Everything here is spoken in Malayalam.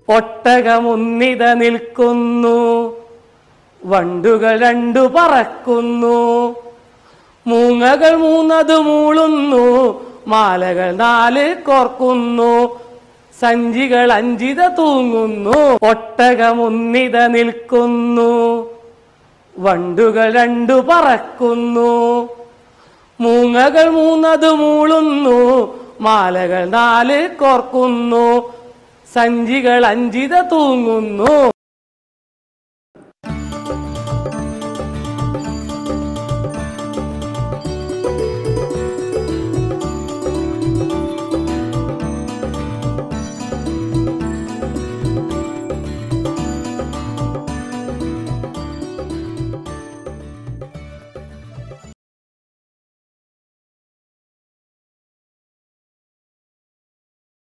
ഒട്ടകമുന്നിത നിൽക്കുന്നു വണ്ടുകൾ രണ്ടു പറക്കുന്നു മൂങ്ങകൾ മൂന്നത് മൂളുന്നു മാലകൾ നാല് കോർക്കുന്നു സഞ്ചികൾ അഞ്ചിത തൂങ്ങുന്നു ഒട്ടകമുന്നിത നിൽക്കുന്നു വണ്ടുകൾ രണ്ടു പറക്കുന്നു മൂങ്ങകൾ മൂന്നത് മൂളുന്നു മാലകൾ നാല് കോർക്കുന്നു സഞ്ചികൾ അഞ്ചിത തൂങ്ങുന്നു